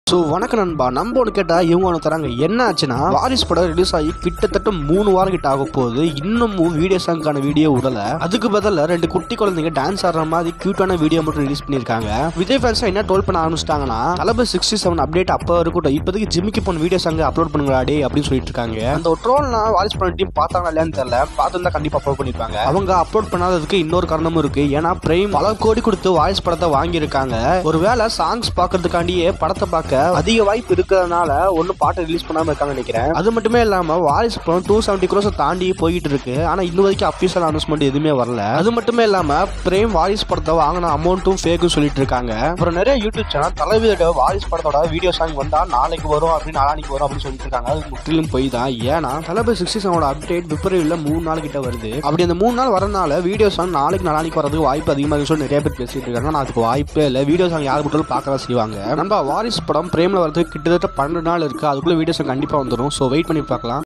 so வணக்கம் நண்பா நம்ம ஒன்று கேட்டால் இவங்க ஒன்று தராங்க என்ன ஆச்சுன்னா வாரிஸ் படம் ரிலீஸ் ஆகி கிட்டத்தட்ட மூணு வாரம் கிட்ட ஆக போகுது இன்னமும் வீடியோ சாங்கான வீடியோ விடல அதுக்கு பதிலா ரெண்டு குட்டி குழந்தைங்க டான்ஸ் ஆடுற மாதிரி கியூட்டான வீடியோ மட்டும் ரிலீஸ் பண்ணியிருக்காங்க விஜய் ஃபேன்ஸ் என்ன ட்ரோல் பண்ண ஆரம்பிச்சிட்டாங்கன்னா தளபதி சிக்ஸ்டி செவன் அப்டேட் அப்போ இருக்கட்டும் இப்போதைக்கு ஜிம்மிக்கு போன வீடியோ சாங் அப்லோட் பண்ணுங்களா டே அப்படின்னு சொல்லிட்டு இருக்காங்க அந்த ட்ரோல்னா வாரிஸ் படம் டீம் பார்த்தாங்களா இல்லையான்னு தெரியல பார்த்துருந்தா கண்டிப்பாக அப்லோட் பண்ணிருப்பாங்க அவங்க அப்லோட் பண்ணாததுக்கு இன்னொரு காரணமும் இருக்கு ஏன்னா பிரைம் பல கோடி கொடுத்து வாரிஸ் படத்தை வாங்கியிருக்காங்க ஒருவேளை சாங்ஸ் பார்க்கறதுக்காண்டியே படத்தை பார்க்க அதிக வாய்ப்பு இருக்கிறதுனால ஒன்றும் பாட்டை ரிலீஸ் பண்ணாம இருக்காங்க நினைக்கிறேன் அது மட்டுமே இல்லாம வாரிஸ் படம் டூ செவன்டி க்ரோஸ் தாண்டி போயிட்டு இருக்கு ஆனா இன்னும் வரைக்கும் அஃபீஷியல் அனௌன்ஸ்மெண்ட் எதுவுமே வரல அது மட்டுமே இல்லாம பிரேம் வாரிஸ் படத்தை வாங்கின அமௌண்ட்டும் ஃபேக்கும் சொல்லிட்டு இருக்காங்க அப்புறம் நிறைய யூடியூப் சேனல் தலைவியோட வாரிஸ் படத்தோட வீடியோ சாங் வந்தா நாளைக்கு வரும் அப்படின்னு நாளானிக்கு வரும் அப்படின்னு சொல்லிட்டு இருக்காங்க அது முற்றிலும் போய் தான் ஏன்னா தளபதி சிக்ஸ்டி செவனோட அப்டேட் பிப்ரவரியில் மூணு நாள் கிட்ட வருது அப்படி அந்த மூணு நாள் வரனால வீடியோ சாங் நாளைக்கு நாளானிக்கு வரதுக்கு வாய்ப்பு அதிகமாக இருக்குன்னு சொல்லி நிறைய பேர் பேசிட்டு இருக்காங்க நான் அதுக்கு வாய்ப்பே இல்லை வீடியோ சாங் யார் மட்டும் பார்க்க தான் செய்வாங்க நம்ம வாரிஸ் படம் பிரேமில் வரதுக்கு கிட்டத்தட்ட பன்னெண்டு நாள் இருக்கு அதுக்குள்ள வீடியோ சாங் கண்டிப்பாக வந்துடும் ஸோ வெயிட் பண்ணி பார்க்கலாம்